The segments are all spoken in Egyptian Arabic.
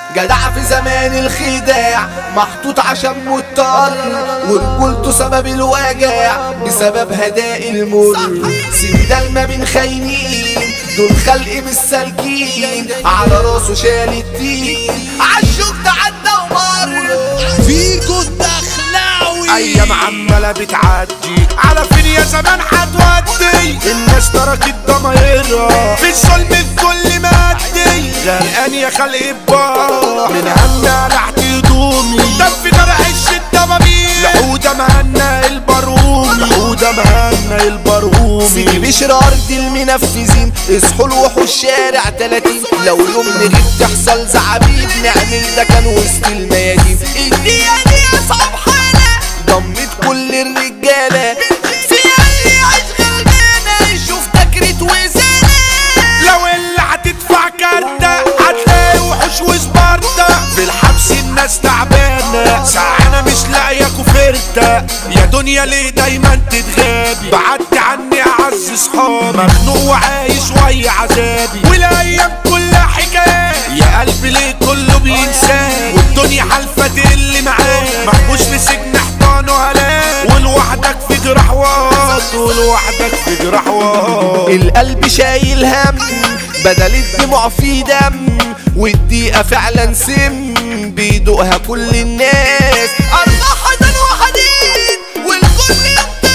جدع في زمان الخداع محطوط عشان مضطر ورجولته سبب الوجع بسبب هداء المر سندال ما بين خاينين دول خلق بالسالكين على راسه شال الدين عالشوك تعدى ومر فيكو الدخلاوي ايام عمالة بتعدي على فين يا زمان هتودي الناس تركت ضمايرها في الظلم الكل مادي غرقان يا خلق بار من همنا لحت هدومي دم في نار عش الدبابير لحودة مهنا البرومي لحودة مهنا البرومي سيدي بشر ارض المنفذين اصحوا الوحوا الشارع 30 لو يوم نغيب تحصل زعابيب نعمل ده كان وسط الميادين الدقيقة دي اصعب حالة ضمت كل الرجالة في اللي يعيش غلبانة يشوف تكريت وزانة لو اللي هتدفع كارتة هتلاقي وحوش وسبارتا في الحبس الناس تعبانة ساعة مش لاقية كفرتة يا دنيا ليه دايما تتغابي بعدت عني اعز صحابي مخنوق وعايش ويا عذابي والايام كلها حكايات يا قلبي ليه كله بينساك والدنيا حالفة تقل معاك محبوس في سجن حيطان وهلاك ولوحدك في جراح وقت ولوحدك في جراح وقت القلب شايل هم بدل الدموع في دم والدقيقة فعلا سم بيدوقها كل الناس أربع حزن وحديد والكل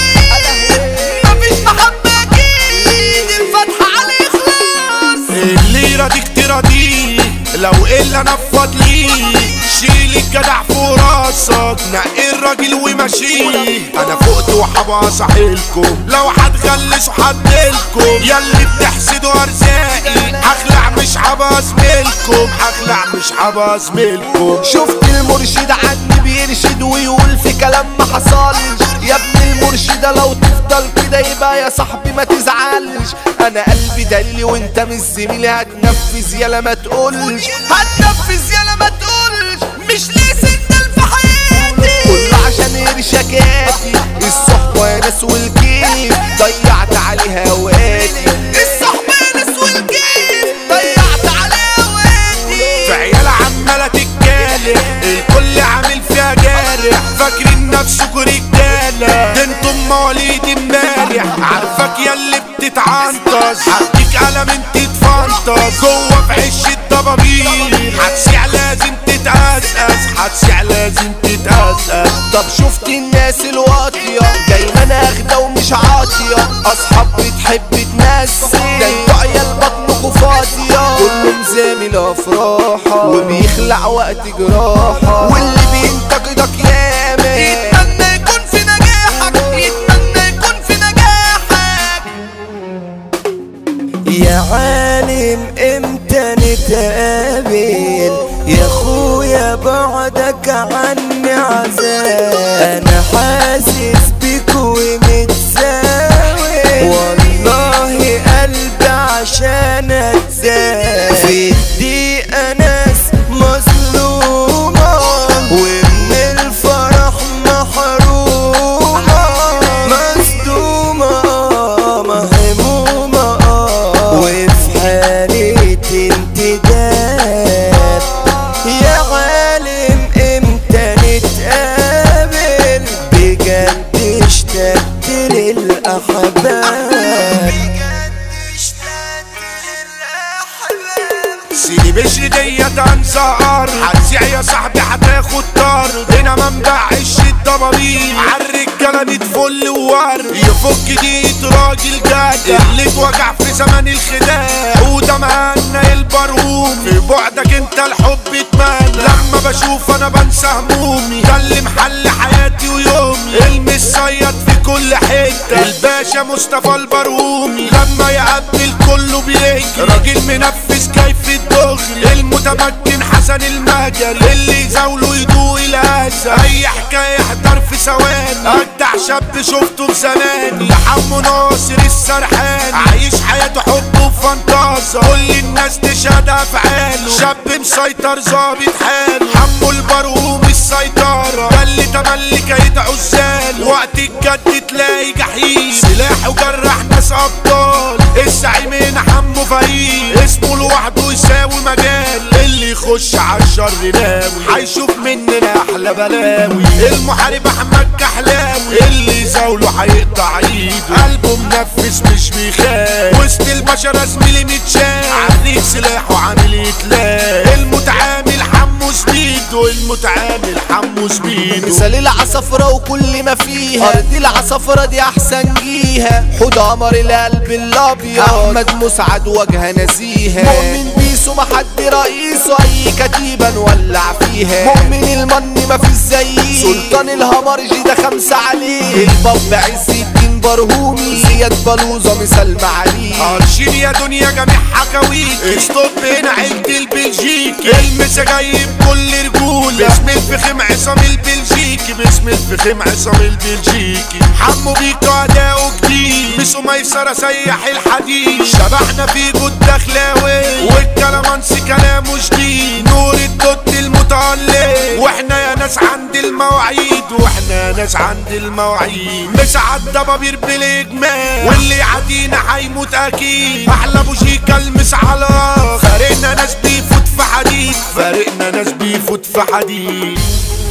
يطير مفيش محبة أكيد الفتحة على إخلاص اللي يراضيك تراضيه لو الا نفض ليه شيل الجدع فوق راسك نقي الراجل ومشيه انا فقت وحبقى صاحلكم لو هتغلس وحدلكم ياللي بتحسدوا ارزاقي هخلع مش هبقى زميلكم هخلع مش هبقى زميلكم شفت المرشد عني بيرشد ويقول في كلام ما حصلش يا ابن المرشدة لو تفضل كده يبقى يا صاحبي ما تزعلش انا قلبي دليلي وانت مش زميلي هتنفذ يالا ما تقولش هتنفذ يالا ما تقولش مش ليه سندل في حياتي كله عشان قرشكاتي الصحبة يا ناس والكيف ضيعت عليها اوقاتي الصحبة يا ناس والكيف ضيعت عليها اوقاتي في عيال عمالة تتكالح الكل عامل فيها جارح فاكرين نفسكوا رجالة ده انتم مواليد امبارح عارفك يا اللي بتتعنطز هديك قلم انت تفنطز جوه في عش الضبابير هتسيع لازم تتقزقز هتسيع لازم تتقزقز طب شفت الناس الواطية دايما اخدة ومش عاطية اصحاب بتحب تمثل ده انتوا عيال بطنكوا فاضية كله مزامل افراحة وبيخلع وقت جراحة واللي بينتقدك ياما يتمنى يكون في نجاحك يتمنى يكون في نجاحك يا عالم امتى نتقابل يا اخويا بعدك عني عذاب انا حاسس بيك ومتساوي والله قلبي عشان اتزاوي في الدقيقة ناس مظلومة ومن الفرح محرومة مصدومة مهمومة وفي حالة انتداب يا عالم امتى نتقابل بجد اشتقت للأحباب سيدي بشر ديت انزار هتسيع يا صاحبي هتاخد طار هنا منبع الشدة ضبابير عالرجالة ميت فل وورد يفك ديت راجل جدع اللي اتوجع في زمن الخداع وده مهنا البروم في بعدك انت الحب اتمنى لما بشوف انا بنسى همومي ده اللي محل حياتي ويومي المس صيد في كل حتة الباشا مصطفى البرومي لما يقابل كله بيجري راجل منفذ كيف الدغري المتمكن حسن المهجري اللي يزاوله يدوق الأذى أي حكاية يحضر في ثواني أجدع شاب شفته في زماني لحمه ناصر السرحاني عايش حياته حب وفانتازا كل الناس تشهد أفعاله شاب مسيطر ظابط حاله حمو البروم السيطرة ده اللي تملي كيد عزال وقت الجد تلاقي جحيم سلاح وجرح ناس أبطال الزعيم هنا حمو فريق اسمه لوحده يساوي مجال اللي يخش عالشر ناوي هيشوف مننا احلى بلاوي المحارب احمد كحلاوي اللي يزاوله هيقطع ايده قلبه منفس مش بيخاف وسط البشر زميلي متشاف عريك سلاح وعامل يتلاقى المتعامل حمص بيده المتعامل حمص بيده مثال العصفرة وكل ما فيها أرض العصفرة دي أحسن جيها حوض قمر القلب الأبيض أحمد مسعد وجه نزيهة مؤمن بيسو محد رئيسه أي كتيبة نولع فيها مؤمن المن ما في زيه سلطان الهمرجي ده خمسة عليه الباب عز الدين برهومي زياد بلوزة مثال معاليه عرشين يا دنيا جميع حكاويك استوب هنا عيلة البلجيكي المسا جاي بكل رجولة باسم الفخم عصام البلجيكي باسم الفخم عصام البلجيكي حمو بيكو اداؤه جديد مش ميسرة سيح الحديد شبحنا في جود دخلاوي والكلامانسي كلامه جديد نور الدوت المتعلق واحنا يا ناس عند المواعيد واحنا يا ناس عند المواعيد مش عالدبابير بالاجمال واللي يعدينا هيموت اكيد احلى بوشيكا المس على فارقنا ناس بيفوت في حديد فارقنا ناس بيفوت في حديد